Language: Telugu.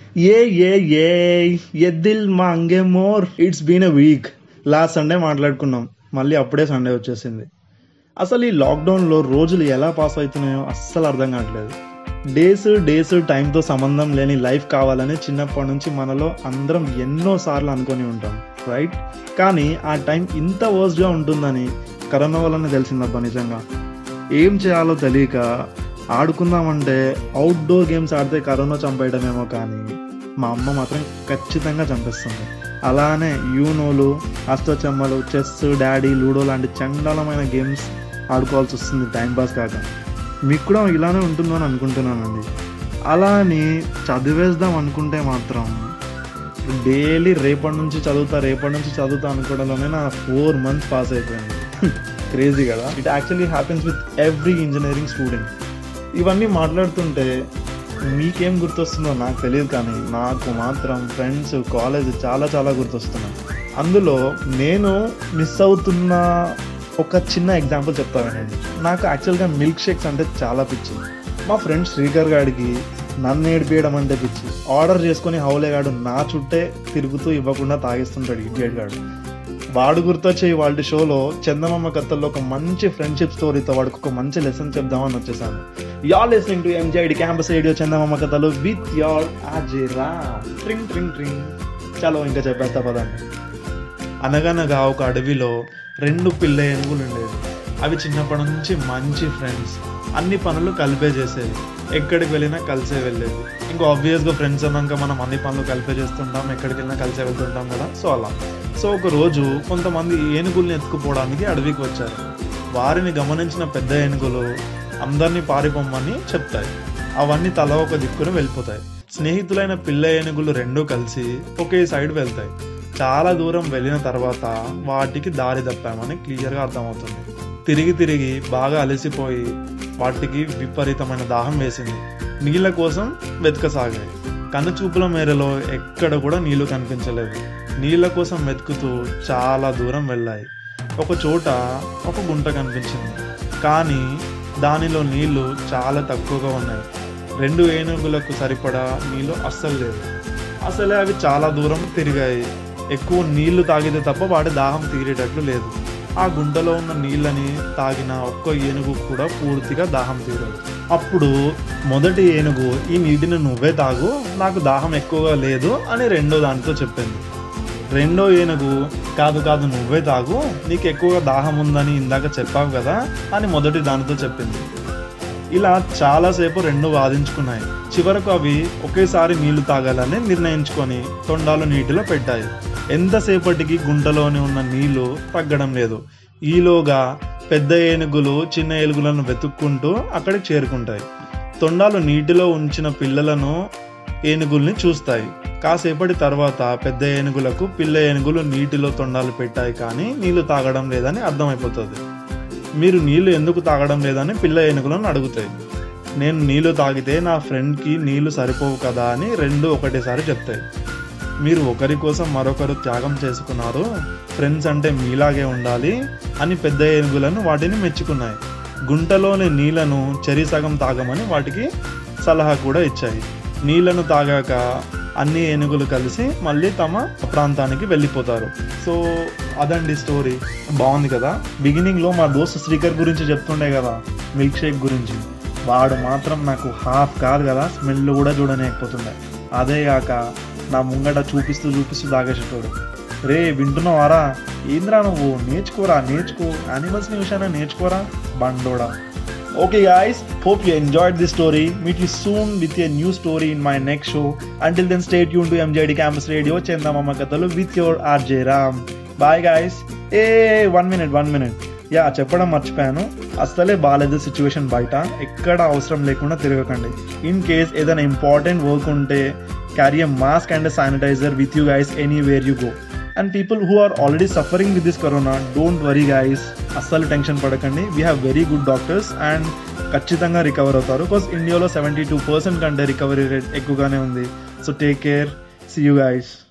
ఏ ఏ ఏ ఎద్దిల్ మాంగే more it's been a week last Sunday మాట్లాడుకున్నాం మళ్ళీ అప్పుడే సండే వచ్చేసింది అసలు ఈ లాక్డౌన్లో రోజులు ఎలా పాస్ అవుతున్నాయో అస్సలు అర్థం కావట్లేదు డేస్ డేస్ టైంతో సంబంధం లేని లైఫ్ కావాలని చిన్నప్పటి నుంచి మనలో అందరం ఎన్నో సార్లు అనుకొని ఉంటాం రైట్ కానీ ఆ టైం ఇంత వర్స్ట్గా ఉంటుందని కరోనా వల్లనే తెలిసిందబ్బా నిజంగా ఏం చేయాలో తెలియక ఆడుకుందామంటే అవుట్డోర్ గేమ్స్ ఆడితే కరోనా చంపేయడమేమో కానీ మా అమ్మ మాత్రం ఖచ్చితంగా చంపేస్తుంది అలానే యూనోలు అష్టచమ్మలు చెస్ డాడీ లూడో లాంటి చండాలమైన గేమ్స్ ఆడుకోవాల్సి వస్తుంది టైంపాస్ కాక మీకు కూడా ఇలానే ఉంటుందని అనుకుంటున్నానండి అలా అని చదివేద్దాం అనుకుంటే మాత్రం డైలీ రేపటి నుంచి చదువుతా రేపటి నుంచి చదువుతా అనుకోవడంలోనే నా ఫోర్ మంత్స్ పాస్ అయిపోయింది క్రేజీ కదా it actually happens with every engineering student ఇవన్నీ మాట్లాడుతుంటే మీకేం గుర్తొస్తుందో నాకు తెలియదు కానీ నాకు మాత్రం ఫ్రెండ్స్ కాలేజ్ చాలా చాలా గుర్తొస్తున్నాయి అందులో నేను మిస్ అవుతున్న ఒక చిన్న ఎగ్జాంపుల్ చెప్తా వినండి నాకు యాక్చువల్గా మిల్క్ షేక్స్ అంటే చాలా పిచ్చి మా ఫ్రెండ్ శ్రీకర్ గాడికి నన్ను ఏడిపియడం అంటే పిచ్చి ఆర్డర్ చేసుకొని హౌలేగాడు నా చుట్టే తిరుగుతూ ఇవ్వకుండా తాగిస్తుంటాడు ఇడియట్ గాడు వాడు గుర్తొచ్చే వాళ్ళ షోలో చందమామ కథల్లో ఒక మంచి ఫ్రెండ్షిప్ స్టోరీతో వాడికి ఒక మంచి లెసన్ చెప్దామని వచ్చేసాను యార్ listening to enjoyed campus radio చందమామ కథలు విత్ యోర్ అజిరా ట్రింగ్ ట్రింగ్ ట్రింగ్ చలో ఇంకా చెప్పేస్తా పదండి అనగనగా ఒక అడవిలో రెండు పిల్ల ఏనుగులు ఉండేవి అవి చిన్నప్పటి నుంచి మంచి ఫ్రెండ్స్ అన్ని పనులు కలిపే చేసేవి ఎక్కడికి వెళ్ళినా కలిసే వెళ్ళేది ఇంకా ఆబ్వియస్గా ఫ్రెండ్స్ అన్నాక మనం అన్ని పనులు కలిపే చేస్తుంటాం ఎక్కడికి వెళ్ళినా కలిసే వెళ్తుంటాం కదా సో అలా సో ఒక రోజు కొంతమంది ఏనుగుల్ని ఎత్తుకుపోవడానికి అడవికి వచ్చారు వారిని గమనించిన పెద్ద ఏనుగులు అందరినీ పారిపోమ్మని చెప్తాయి అవన్నీ తల ఒక దిక్కున వెళ్ళిపోతాయి స్నేహితులైన పిల్ల ఏనుగులు రెండూ కలిసి ఒకే సైడ్ వెళ్తాయి చాలా దూరం వెళ్ళిన తర్వాత వాటికి దారి తప్పామని క్లియర్గా అర్థమవుతుంది తిరిగి తిరిగి బాగా అలసిపోయి వాటికి విపరీతమైన దాహం వేసింది నీళ్ళ కోసం వెతకసాగాయి కనుచూపుల మేరలో ఎక్కడ కూడా నీళ్లు కనిపించలేదు నీళ్ళ కోసం వెతుకుతూ చాలా దూరం వెళ్ళాయి ఒక చోట ఒక గుంట కనిపించింది కానీ దానిలో నీళ్లు చాలా తక్కువగా ఉన్నాయి రెండు ఏనుగులకు సరిపడా నీళ్లు అస్సలు లేవు అసలే అవి చాలా దూరం తిరిగాయి ఎక్కువ నీళ్లు తాగితే తప్ప వాటి దాహం తీరేటట్లు లేదు ఆ గుంటలో ఉన్న నీళ్ళని తాగిన ఒక్క ఏనుగు కూడా పూర్తిగా దాహం తీరదు అప్పుడు మొదటి ఏనుగు ఈ నీటిని నువ్వే తాగు నాకు దాహం ఎక్కువగా లేదు అని రెండో దానితో చెప్పింది రెండో ఏనుగు కాదు కాదు నువ్వే తాగు నీకు ఎక్కువగా దాహం ఉందని ఇందాక చెప్పావు కదా అని మొదటి దానితో చెప్పింది ఇలా చాలాసేపు రెండు వాదించుకున్నాయి చివరకు అవి ఒకేసారి నీళ్లు తాగాలని నిర్ణయించుకొని తొండాలు నీటిలో పెట్టాయి ఎంతసేపటికి గుంటలోనే ఉన్న నీళ్లు తగ్గడం లేదు ఈలోగా పెద్ద ఏనుగులు చిన్న ఏనుగులను వెతుక్కుంటూ అక్కడికి చేరుకుంటాయి తొండాలు నీటిలో ఉంచిన పిల్లలను ఏనుగుల్ని చూస్తాయి కాసేపటి తర్వాత పెద్ద ఏనుగులకు పిల్ల ఏనుగులు నీటిలో తొండాలు పెట్టాయి కానీ నీళ్లు తాగడం లేదని అర్థమైపోతుంది మీరు నీళ్లు ఎందుకు తాగడం లేదని పిల్ల ఏనుగులను అడుగుతాయి నేను నీళ్లు తాగితే నా ఫ్రెండ్కి నీళ్లు సరిపోవు కదా అని రెండు ఒకటేసారి చెప్తాయి మీరు ఒకరి కోసం మరొకరు త్యాగం చేసుకున్నారు ఫ్రెండ్స్ అంటే మీలాగే ఉండాలి అని పెద్ద ఏనుగులను వాటిని మెచ్చుకున్నాయి గుంటలోని నీళ్లను చెరి సగం తాగమని వాటికి సలహా కూడా ఇచ్చాయి నీళ్లను తాగాక అన్ని ఏనుగులు కలిసి మళ్ళీ తమ ప్రాంతానికి వెళ్ళిపోతారు సో అదండి స్టోరీ బాగుంది కదా బిగినింగ్లో మా దోస్తు శ్రీకర్ గురించి చెప్తుండే కదా మిల్క్ షేక్ గురించి వాడు మాత్రం నాకు హాఫ్ కాదు కదా స్మెల్ కూడా చూడలేకపోతుండే అదే కాక నా ముంగట చూపిస్తూ చూపిస్తూ తాగేసేటోడు రే వింటున్నావారా ఏంద్రా నువ్వు నేర్చుకోరా నేర్చుకో యానిమల్స్ని విషయాన్ని నేర్చుకోరా బండోడా Okay, guys, hope you enjoyed this story. Meet you soon with a new story in my next show. Until then, stay tuned to MJD Campus Radio, Chendamama Katalu with your RJ Ram. Bye, guys. ఏ వన్ మినిట్ వన్ మినిట్ యా చెప్పడం మర్చిపోయాను అస్సలే బాగాలేదు సిచ్యువేషన్ బయట ఎక్కడ అవసరం లేకుండా తిరగకండి ఇన్ కేస్ ఏదైనా ఇంపార్టెంట్ వర్క్ ఉంటే carry a mask and sanitizer with you guys anywhere you go and people who are already suffering with this corona don't worry guys అస్సలు టెన్షన్ పడకండి we have very good doctors and ఖచ్చితంగా రికవర్ అవుతారు బికాస్ ఇండియాలో సెవెంటీ టూ పర్సెంట్ కంటే రికవరీ రేట్ ఎక్కువగానే ఉంది so take care see you guys